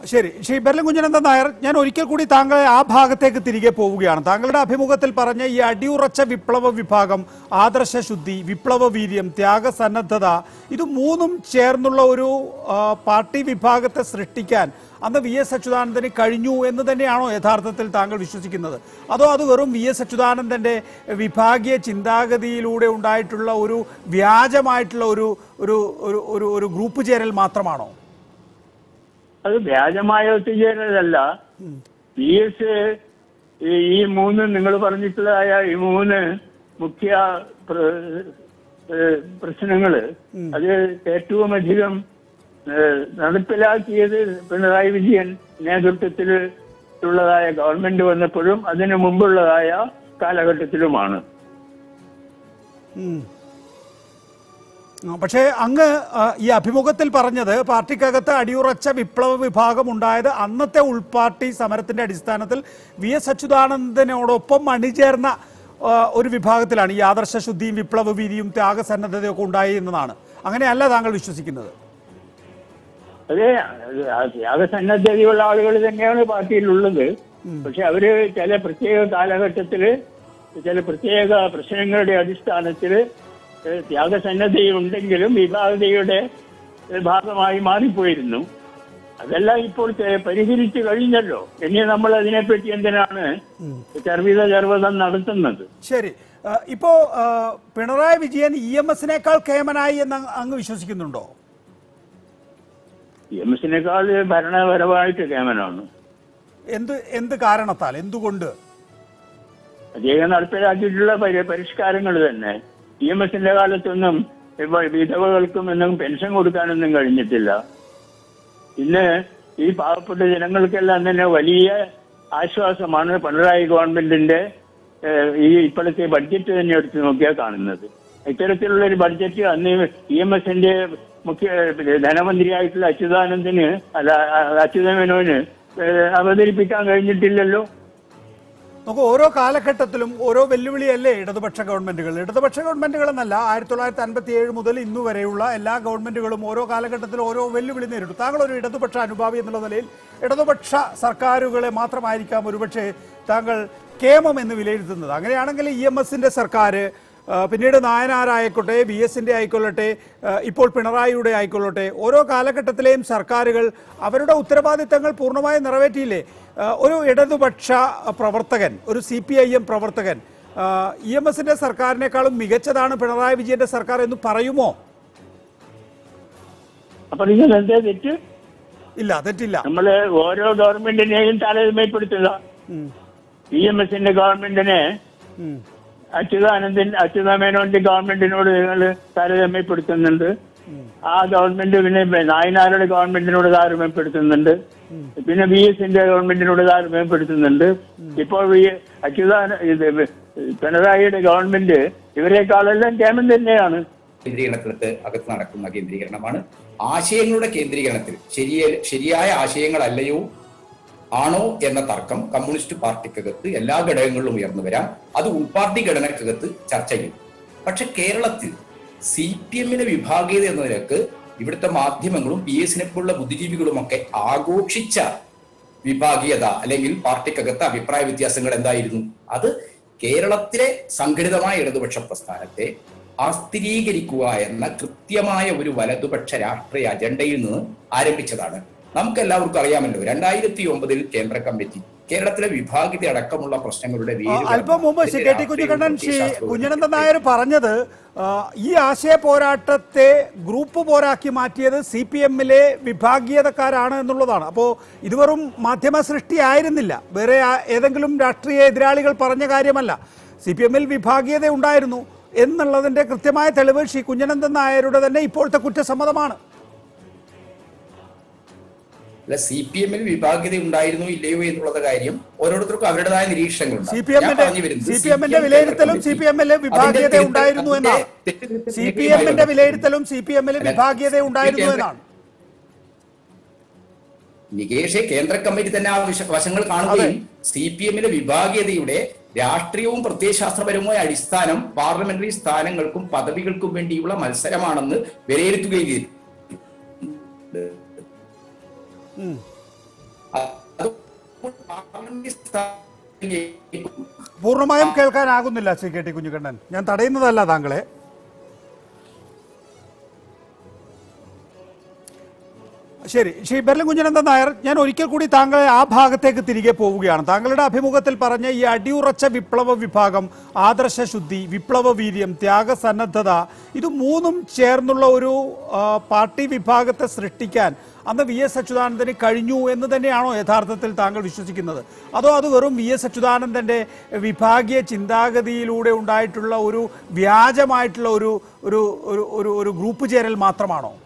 ശരി ശ്രീ ബെർലൻ കുഞ്ഞനന്ദൻ നായർ ഞാൻ ഒരിക്കൽ കൂടി താങ്കളെ ആ ഭാഗത്തേക്ക് തിരികെ പോവുകയാണ് താങ്കളുടെ അഭിമുഖത്തിൽ പറഞ്ഞ ഈ അടിയുറച്ച വിപ്ലവ വിഭാഗം ആദർശ ശുദ്ധി വിപ്ലവ വീര്യം ത്യാഗസന്നദ്ധത ഇത് മൂന്നും ചേർന്നുള്ള ഒരു ആ, പാർട്ടി വിഭാഗത്തെ സൃഷ്ടിക്കാൻ അന്ന് വി എസ് അച്യുതാനന്ദന് കഴിഞ്ഞു എന്ന് തന്നെയാണോ യഥാർത്ഥത്തിൽ താങ്കൾ വിശ്വസിക്കുന്നത് അതോ അത് വെറും വി എസ് അച്യുതാനന്ദന്റെ വിഭാഗീയ ചിന്താഗതിയിലൂടെ ഉണ്ടായിട്ടുള്ള ഒരു വ്യാജമായിട്ടുള്ള ഒരു ഒരു ഒരു- ഒരു ഒരു ഗ്രൂപ്പ് ചേരൽ മാത്രമാണോ അത് വ്യാജമായ ഒത്തുചേരലല്ല പി എസ് ഈ മൂന്ന് നിങ്ങൾ പറഞ്ഞിട്ടുള്ളതായ ഈ മൂന്ന് മുഖ്യ പ്ര- ഏഹ് പ്രശ്നങ്ങള് അത് ഏറ്റവും അധികം ഏഹ് നടപ്പിലാക്കിയത് പിണറായി വിജയൻ നേതൃത്വത്തിൽ ഉള്ളതായ ഗവൺമെന്റ് വന്നപ്പോഴും അതിനു മുമ്പുള്ളതായ കാലഘട്ടത്തിലുമാണ് ഉം. ആ, പക്ഷേ അങ്ങ് ആ, ഈ അഭിമുഖത്തിൽ പറഞ്ഞത് പാർട്ടിക്കകത്ത് അടിയുറച്ച വിപ്ലവ വിഭാഗം ഉണ്ടായത് അന്നത്തെ ഉൾപാർട്ടി സമരത്തിന്റെ അടിസ്ഥാനത്തിൽ വി എസ് അച്യുതാനന്ദനോടൊപ്പം അണിചേർന്ന ആ, ഒരു വിഭാഗത്തിലാണ് ഈ ആദർശ ശുദ്ധിയും വിപ്ലവ വീതിയും ത്യാഗസന്നദ്ധതയൊക്കെ ഉണ്ടായി എന്നതാണ് അങ്ങനെയല്ല താങ്കൾ വിശ്വസിക്കുന്നത് അതെ ത്യാഗസന്നദ്ധതയുള്ള ആളുകൾ തന്നെയാണ് പാർട്ടിയിലുള്ളത് പക്ഷെ അവര് ചില പ്രത്യേക കാലഘട്ടത്തില് ചില പ്രത്യേക പ്രശ്നങ്ങളുടെ അടിസ്ഥാനത്തില് ഏഹ് ത്യാഗസന്നദ്ധയുണ്ടെങ്കിലും വിഭാഗതയുടെ ഏഹ് ഭാഗമായി മാറിപ്പോയിരുന്നു അതെല്ലാം ഇപ്പോൾ തെ- പരിഹരിച്ചു കഴിഞ്ഞല്ലോ ഇനി നമ്മൾ അതിനെപ്പറ്റി എന്തിനാണ് ചർവിത ചർവതം നടത്തുന്നത് ശരി ആ, ഇപ്പോ ആ, പിണറായി വിജയൻ ഇ എം എസിനേക്കാൾ കേമനായി എന്ന് അങ്ങ് അങ്ങ് വിശ്വസിക്കുന്നുണ്ടോ എം എസിനേക്കാൾ ഭരണപരമായിട്ട് കേമനാണ് എന്ത് എന്ത് കാരണത്താൽ എന്തുകൊണ്ട് അദ്ദേഹം നടപ്പിലാക്കിയിട്ടുള്ള പരി- പരിഷ്കാരങ്ങൾ തന്നെ ഇ എം എസിന്റെ കാലത്തൊന്നും ഇപ്പൊ വിധവകൾക്കും ഒന്നും പെൻഷൻ കൊടുക്കാനൊന്നും കഴിഞ്ഞിട്ടില്ല ഇന്ന് ഈ പാവപ്പെട്ട ജനങ്ങൾക്കെല്ലാം തന്നെ വലിയ ആശ്വാസമാണ് പിണറായി ഗവൺമെന്റിന്റെ ഏഹ്, ഈ ഇപ്പോഴത്തെ ബഡ്ജറ്റ് തന്നെ എടുത്തു നോക്കിയാൽ കാണുന്നത് ഇത്തരത്തിലുള്ള ഒരു ബഡ്ജറ്റ് അന്ന് ഇ എം എസിന്റെ മുഖ്യ പിന്നെ ധനമന്ത്രിയായിട്ടുള്ള അച്യുതാനന്ദന് അല്ല അച്യുതമേനോന് ഏഹ്, അവതരിപ്പിക്കാൻ കഴിഞ്ഞിട്ടില്ലല്ലോ നമുക്ക് ഓരോ കാലഘട്ടത്തിലും ഓരോ വെല്ലുവിളിയല്ലേ ഇടതുപക്ഷ ഗവൺമെന്റുകൾ ഇടതുപക്ഷ ഗവൺമെന്റുകൾ എന്നല്ല ആയിരത്തി തൊള്ളായിരത്തി അൻപത്തി ഏഴ് മുതൽ ഇന്നു വരെയുള്ള എല്ലാ ഗവൺമെന്റുകളും ഓരോ കാലഘട്ടത്തിലും ഓരോ വെല്ലുവിളി നേരിട്ടു താങ്കൾ ഒരു ഇടതുപക്ഷ അനുഭാവി എന്നുള്ള നിലയിൽ ഇടതുപക്ഷ സർക്കാരുകളെ മാത്രമായിരിക്കാം ഒരുപക്ഷെ താങ്കൾ കേമം എന്ന് വിലയിരുത്തുന്നത് അങ്ങനെയാണെങ്കിൽ ഇ എം എസിന്റെ സർക്കാർ ആ, പിന്നീട് നായനാരായിക്കോട്ടെ ബി എസിന്റെ ആയിക്കൊള്ളട്ടെ ആ, ഇപ്പോൾ പിണറായിയുടെ ആയിക്കൊള്ളട്ടെ ഓരോ കാലഘട്ടത്തിലെയും സർക്കാരുകൾ അവരുടെ ഉത്തരവാദിത്തങ്ങൾ പൂർണ്ണമായി നിറവേറ്റിയില്ലേ ആ, ഒരു ഇടതുപക്ഷ പ്രവർത്തകൻ ഒരു സി പി ഐ എം പ്രവർത്തകൻ ഇ എം എസിന്റെ സർക്കാരിനേക്കാളും മികച്ചതാണ് പിണറായി വിജയന്റെ സർക്കാർ എന്ന് പറയുമോ അപ്പൊ നിങ്ങൾ എന്താ തെറ്റ് ഇല്ല തെറ്റില്ല നമ്മള് ഓരോ ഗവൺമെന്റിനെയും താരതമ്യപ്പെടുത്തുക ഉം, ഇ എം എസിന്റെ ഗവൺമെന്റിനെ ഉം, അച്യുതാനന്ദൻ അച്യുതാമേനോന്റെ ഗവൺമെന്റിനോട് നിങ്ങൾ താരതമ്യപ്പെടുത്തുന്നുണ്ട് ആ ഗവൺമെന്റ് പിന്നെ നായനാരുടെ ഗവൺമെന്റിനോട് താരതമ്യപ്പെടുത്തുന്നുണ്ട് പിന്നെ ബി എസിന്റെ ഗവൺമെന്റിനോട് താരതമ്യപ്പെടുത്തുന്നുണ്ട് ഇപ്പോൾ ഈ അച്യുതാന ഇത് പിണറായിയുടെ ഗവൺമെന്റ് ഇവരെക്കാളെല്ലാം കേമൻ തന്നെയാണ് കേന്ദ്രീകരണത്തിനകത്ത് അകത്ത് നടക്കുന്ന കേന്ദ്രീകരണമാണ് ആശയങ്ങളുടെ കേന്ദ്രീകരണത്തിൽ ശരിയ ശരിയായ ആശയങ്ങളല്ലയോ ആണോ എന്ന തർക്കം കമ്മ്യൂണിസ്റ്റ് പാർട്ടിക്കകത്ത് എല്ലാ ഘടകങ്ങളിലും ഉയർന്നു വരാം അത് ഉൾപാർട്ടി ഘടനക്കകത്ത് ചർച്ച ചെയ്യും പക്ഷെ കേരളത്തിൽ സി പി എമ്മിന്റെ വിഭാഗീയത എന്ന നിലക്ക് ഇവിടുത്തെ മാധ്യമങ്ങളും പി എസിനെ പോലുള്ള ബുദ്ധിജീവികളും ഒക്കെ ആഘോഷിച്ച വിഭാഗീയത അല്ലെങ്കിൽ പാർട്ടിക്കകത്ത് അഭിപ്രായ വ്യത്യാസങ്ങൾ എന്തായിരുന്നു അത് കേരളത്തിലെ സംഘടിതമായ ഇടതുപക്ഷ പ്രസ്ഥാനത്തെ അസ്ഥിരീകരിക്കുക എന്ന കൃത്യമായ ഒരു വലതുപക്ഷ രാഷ്ട്രീയ അജണ്ടയിൽ നിന്ന് ആരംഭിച്ചതാണ് നമുക്ക് എല്ലാവർക്കും അറിയാമല്ലോ രണ്ടായിരത്തി ഒമ്പതിൽ കേന്ദ്ര കമ്മിറ്റി കേരളത്തിലെ വിഭാഗീയത അടക്കമുള്ള പ്രശ്നങ്ങളുടെ ആ, വേര് അല്പം മുമ്പ് ശ്രീ കെ ടി കുഞ്ഞിക്കണ്ണൻ ശ്രീ കുഞ്ഞനന്ദൻ നായർ പറഞ്ഞത് ആ, ഈ ആശയ പോരാട്ടത്തെ ഗ്രൂപ്പ് പോരാക്കി മാറ്റിയത് സി പി എമ്മിലെ വിഭാഗീയതക്കാരാണ് എന്നുള്ളതാണ് അപ്പോൾ ഇത് വെറും മാധ്യമ സൃഷ്ടി ആയിരുന്നില്ല വേറെ ആ- ഏതെങ്കിലും രാഷ്ട്രീയ എതിരാളികൾ പറഞ്ഞ കാര്യമല്ല സി പി എമ്മിൽ വിഭാഗീയത ഉണ്ടായിരുന്നു എന്നുള്ളതിന്റെ കൃത്യമായ തെളിവ് ശ്രീ കുഞ്ഞനന്ദൻ നായരുടെ തന്നെ ഇപ്പോഴത്തെ കുറ്റസമ്മതമാണ് അല്ല സി പി എമ്മിൽ വിഭാഗീയത ഉണ്ടായിരുന്നോ ഇല്ലയോ എന്നുള്ളത് കാര്യം ഓരോരുത്തർക്കും അവരുടേതായ നിരീക്ഷണങ്ങളുണ്ട് സി പി എമ്മിന്റെ സി പി എമ്മിന്റെ വിലയിരുത്തലും സി പി എമ്മിലെ വിഭാഗീയത ഉണ്ടായിരുന്നു എന്നാണ് സി പി എമ്മിന്റെ വിലയിരുത്തലും സി പി എമ്മിലെ വിഭാഗീയത ഉണ്ടായിരുന്നു എന്നാണ് നികേഷെ കേന്ദ്ര കമ്മിറ്റി തന്നെ ആ വിഷ- വശങ്ങൾ കാണുകയും സി പി എമ്മിലെ വിഭാഗീയതയുടെ രാഷ്ട്രീയവും പ്രത്യയശാസ്ത്രപരവുമായ അടിസ്ഥാനം പാർലമെന്ററി സ്ഥാനങ്ങൾക്കും പദവികൾക്കും വേണ്ടിയുള്ള മത്സരമാണെന്ന് വിലയിരുത്തുകയും ചെയ്തു അത് പാർലമെന്റ് സ്ഥാനങ്ങളിലേക്ക് പൂർണ്ണമായും കേൾക്കാനാകുന്നില്ല ശ്രീ കെ ടി കുഞ്ഞുകണ്ണൻ ഞാൻ തടയുന്നതല്ല താങ്കളെ ശരി ശ്രീ ബെർലൻ കുഞ്ഞനന്ദൻ നായർ ഞാൻ ഒരിക്കൽ കൂടി താങ്കളെ ആ ഭാഗത്തേക്ക് തിരികെ പോവുകയാണ് താങ്കളുടെ അഭിമുഖത്തിൽ പറഞ്ഞ ഈ അടിയുറച്ച വിപ്ലവ വിഭാഗം ആദർശ ശുദ്ധി വിപ്ലവ വീര്യം ത്യാഗസന്നദ്ധത ഇത് മൂന്നും ചേർന്നുള്ള ഒരു ആ, പാർട്ടി വിഭാഗത്തെ സൃഷ്ടിക്കാൻ അന്ന് വി എസ് അച്യുതാനന്ദന് കഴിഞ്ഞു എന്ന് തന്നെയാണോ യഥാർത്ഥത്തിൽ താങ്കൾ വിശ്വസിക്കുന്നത് അതോ അത് വെറും വി എസ് അച്യുതാനന്ദന്റെ വിഭാഗീയ ചിന്താഗതിയിലൂടെ ഉണ്ടായിട്ടുള്ള ഒരു വ്യാജമായിട്ടുള്ള ഒരു ഒരു ഒരു ഒരു ഒരു ഗ്രൂപ്പ് ചേരൽ മാത്രമാണോ